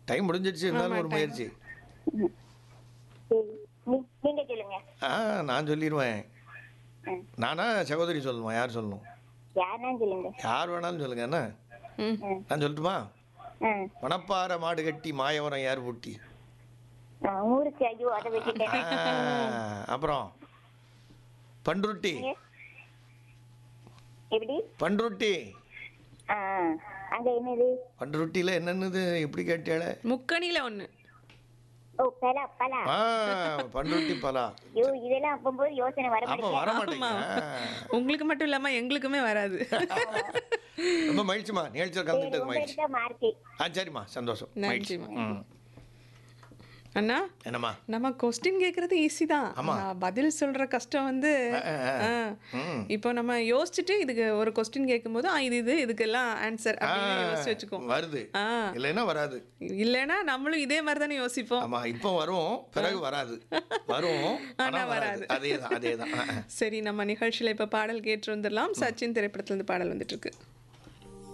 Time முடிஞ்சிடுச்சு இருந்தாலும் ஒரு முயற்சி சரி நீ- நீங்க சொல்லுங்க ஆ நான் சொல்லிடுவேன் ம். நானா சகோதரி சொல்லணுமா யார் சொல்லணும் யாருன்னா சொல்லுங்க யார் வேணாலும் சொல்லுங்க என்ன ம் ம். நான் சொல்லட்டுமா ம். மணப்பாறை மாடு கட்டி மாயவரம் யார் பூட்டி ஆ, ஊருக்கு ஐயோ அதை ஆ, வச்சுட்டேன் அப்புறம் பண்ருட்டி எப்படி பண்ருட்டி ஆ, அங்க என்னது பண்ருட்டியில் என்னென்னது எப்படி கேட்டால முக்கணியில ஒண்ணு ஓ பலா பலா ஆ பண்ருட்டி பலா ஐயோ இதெல்லாம் அப்பம்போது யோசனை வர அப்போ வர மாட்டேங்க உங்களுக்கு மட்டும் இல்லாம எங்களுக்குமே வராது ரொம்ப மகிழ்ச்சிமா நிகழ்ச்சியில் கலந்துக்கிட்டது மகிழ்ச்சி மாட்டேங்குது மார்க்கு ஆ சரிம்மா சந்தோஷம் மகிழ்ச்சி நன்றிம்மா. ம் அண்ணா என்னம்மா நம்ம கொஸ்டின் கேக்குறது ஈஸி தான் ஆமா. ஆனா பதில் சொல்ற கஷ்டம் வந்து ஆ, ஆ, ஆ. ஆ. ம். இப்போ நம்ம யோசிச்சுட்டு இதுக்கு ஒரு கொஸ்டின் கேட்கும்போது ஆ இது இது இதுக்கெல்லாம் ஆன்சர் ஆ, அப்படின்னு யோசிச்சு வச்சுக்கோ வருது ஆ இல்லைன்னா வராது இல்லைன்னா நம்மளும் இதே மாதிரி தானே யோசிப்போம் ஆமா இப்போ வரும் பிறகு வராது வரும் ஆனா ஆனா வராது. வராது அதேதான் அதேதான் ஆ, ஆ. சரி நம்ம நிகழ்ச்சியில இப்ப பாடல் கேட்டு வந்துடலாம் சச்சின் திரைப்படத்துல இருந்து பாடல் வந்துட்டு இருக்கு